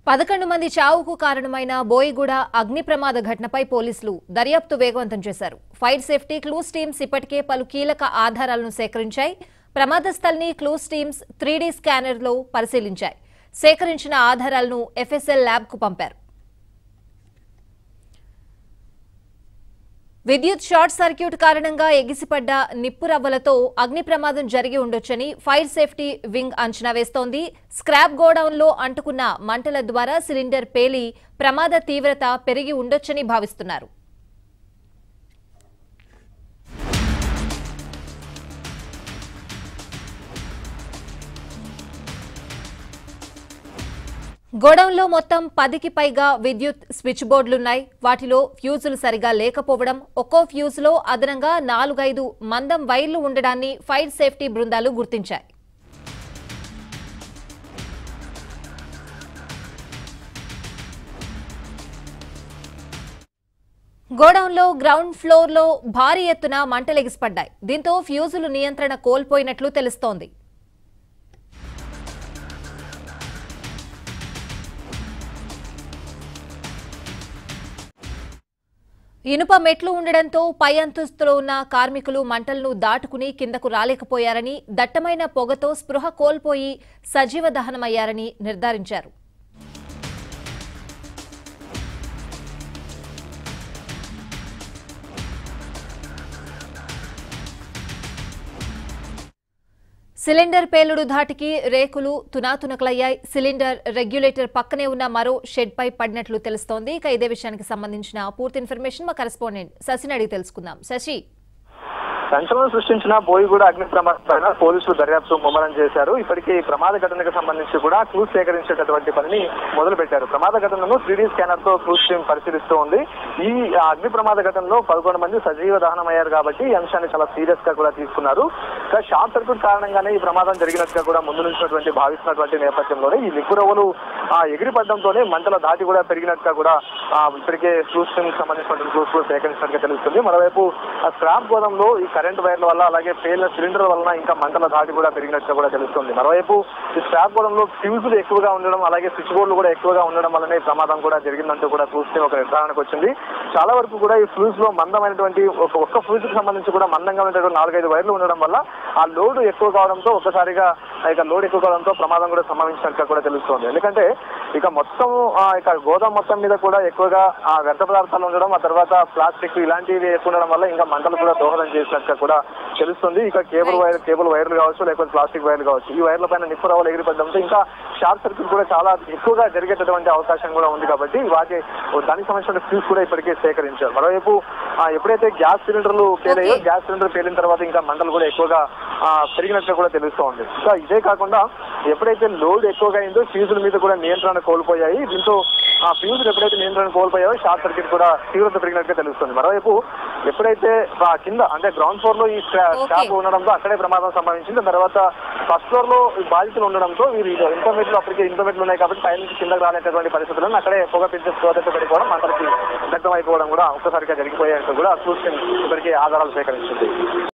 పదకొండు మంది చావుకు కారణమైన బోయిగూడ అగ్ని ప్రమాద ఘటనపై పోలీసులు దర్యాప్తు వేగవంతం చేశారు ఫైర్ సేఫ్టీ క్లూస్ టీమ్స్ ఇప్పటికే పలు కీలక ఆధారాలను సేకరించాయి ప్రమాద స్థల్ని క్లూస్ టీమ్స్ త్రీడీ స్కానర్లో పరిశీలించాయి సేకరించిన ఆధారాలను ఎఫ్ఎస్ఎల్ ల్యాబ్కు పంపారు విద్యుత్ షార్ట్ సర్క్యూట్ కారణంగా ఎగిసిపడ్డ నిప్పు రవ్వలతో అగ్ని ప్రమాదం జరిగి ఉండొచ్చని ఫైర్ సేఫ్టీ వింగ్ అంచనా వేస్తోంది స్క్రాప్ గోడౌన్లో అంటుకున్న మంటల ద్వారా సిలిండర్ పేలి ప్రమాద తీవ్రత పెరిగి ఉండొచ్చని భావిస్తున్నారు గోడౌన్లో మొత్తం పదికి పైగా విద్యుత్ స్విచ్ బోర్డులున్నాయి వాటిలో ఫ్యూజులు సరిగా లేకపోవడం ఒక్కో ఫ్యూజులో అదనంగా నాలుగైదు మందం వైర్లు ఉండడాన్ని ఫైర్ సేఫ్టీ బృందాలు గుర్తించాయి గోడౌన్లో గ్రౌండ్ ఫ్లోర్లో భారీ ఎత్తున మంటలెగిసిపడ్డాయి దీంతో ఫ్యూజులు నియంత్రణ కోల్పోయినట్లు తెలుస్తోంది ఇనుప మెట్లు ఉండడంతో పై అంతస్తులో ఉన్న కార్మికులు మంటలను దాటుకుని కిందకు రాలేకపోయారని దట్టమైన పొగతో స్పృహ కోల్పోయి సజీవ దహనమయ్యారని నిర్ధారించారు సిలిండర్ పేలుడు ధాటికి రేకులు తునాతునకలయ్యాయి సిలిండర్ రెగ్యులేటర్ పక్కనే ఉన్న మరో షెడ్ పై పడినట్లు తెలుస్తోంది ఇక ఇదే విషయానికి సంబంధించిన పూర్తి ఇన్ఫర్మేషన్ మా కరెస్పాండెంట్ శశిని అడిగి తెలుసుకుందాం శశి సంచలనం సృష్టించిన బోయిగూడ అగ్ని ప్రమాదం పైన పోలీసులు దర్యాప్తు ముమ్మరం చేశారు ఇప్పటికీ ఈ ప్రమాద ఘటనకు సంబంధించి కూడా క్లూస్ సేకరించేటటువంటి పనిని మొదలు పెట్టారు ప్రమాద ఘటనను త్రీడీ స్కానర్ తో క్లూస్ టీం పరిశీలిస్తూ ఉంది ఈ అగ్ని ప్రమాద ఘటనలో పదకొండు మంది సజీవ దహనం అయ్యారు కాబట్టి ఈ అంశాన్ని చాలా సీరియస్ గా కూడా తీసుకున్నారు ఇక షార్ట్ సర్క్యూట్ కారణంగానే ఈ ప్రమాదం జరిగినట్టుగా కూడా ముందు నుంచినటువంటి భావిస్తున్నటువంటి నేపథ్యంలోనే ఈ నిప్పురవ్వలు ఆ ఎగిరిపడడంతోనే మంటల ధాటి కూడా పెరిగినట్టుగా కూడా ఆ, ఇప్పటికే క్లూస్ టీం సంబంధించినటువంటి క్లూస్ కూడా సేకరించినట్టుగా తెలుస్తుంది మరోవైపు ఆ స్క్రాప్ గోదంలో ఈ కరెంట్ వైర్ల వల్ల అలాగే పేలిన సిలిండర్ వలన ఇంకా మంటల ధాటి కూడా పెరిగినట్టుగా కూడా తెలుస్తుంది మరోవైపు ఈ స్క్రాప్ గోడంలో ఫ్యూజులు ఎక్కువగా ఉండడం అలాగే స్విచ్ బోర్డులు కూడా ఎక్కువగా ఉండడం వల్లనే ఈ ప్రమాదం కూడా జరిగిందంటూ కూడా క్లూస్ టీం ఒక నిర్ధారణకు వచ్చింది చాలా వరకు కూడా ఈ ఫ్యూజ్ లో మందమైనటువంటి ఒక ఒక్క ఫ్యూజ్ కి సంబంధించి కూడా మందంగా ఉన్నటువంటి నాలుగైదు వైర్లు ఉండడం వల్ల ఆ లోడ్ ఎక్కువ కావడంతో ఒక్కసారిగా ఇక లోడ్ ఎక్కువ కావడంతో ప్రమాదం కూడా సంభవించినట్టుగా కూడా తెలుస్తోంది ఎందుకంటే ఇక మొత్తం ఆ, ఇక గోదాం మొత్తం మీద కూడా ఎక్కువగా ఆ వ్యర్థ పదార్థాలు ఉండడం ఆ తర్వాత ప్లాస్టిక్ ఇలాంటివి ఎక్కువ ఉండడం వల్ల ఇంకా మంటలు కూడా దోహదం చేసినట్టుగా కూడా తెలుస్తుంది ఇక కేబుల్ వైర్ కేబుల్ వైర్లు కావచ్చు లేకపోతే ప్లాస్టిక్ వైర్లు కావచ్చు ఈ వైర్ల పైన నిప్పు రవ్వలు ఎగిరిపడడంతో ఇంకా షార్ట్ సర్క్యూట్ కూడా చాలా ఎక్కువగా జరిగేటటువంటి అవకాశం కూడా ఉంది కాబట్టి వాటి దానికి సంబంధించిన ఫ్యూస్ కూడా ఇప్పటికే సేకరించారు మరోవైపు ఆ, ఎప్పుడైతే గ్యాస్ సిలిండర్లు పేలాయో Okay. గ్యాస్ సిలిండర్ పేలిన తర్వాత ఇంకా మంటలు కూడా ఎక్కువగా ఆ, పెరిగినట్లు కూడా తెలుస్తోంది ఇంకా ఇదే కాకుండా ఎప్పుడైతే లోడ్ ఎక్కువగా అయిందో ఫ్యూజుల మీద కూడా నియంత్రణ కోల్పోయాయి దీంతో ఆ ఫ్యూజులు ఎప్పుడైతే నియంత్రణ కోల్పోయాయో షార్ట్ సర్క్యూట్ కూడా తీవ్రత పెరిగినట్టుగా తెలుస్తుంది మరోవైపు ఎప్పుడైతే ఆ కింద అంటే గ్రౌండ్ ఫ్లోర్ లో ఈ స్క్రా- Okay. స్క్రాప్ ఉండడంతో అక్కడే ప్రమాదం సంభవించింది దాని తర్వాత ఫస్ట్ ఫ్లోర్ లో ఈ బాధితులు ఉండడంతో వీరు ఇంటర్మీడియట్ అప్పటికే ఇంటర్మీడియట్ ఉన్నాయి కాబట్టి పై నుంచి కిందకు రాలేటటువంటి పరిస్థితులను అక్కడే పొగ పిలిచి తోటతో పడిపోవడం మంటలకి దగ్ధం అయిపోవడం కూడా ఒక్కసారిగా జరిగిపోయాయంటూ కూడా సూచన ఇప్పటికే ఆధారాలు సేకరించింది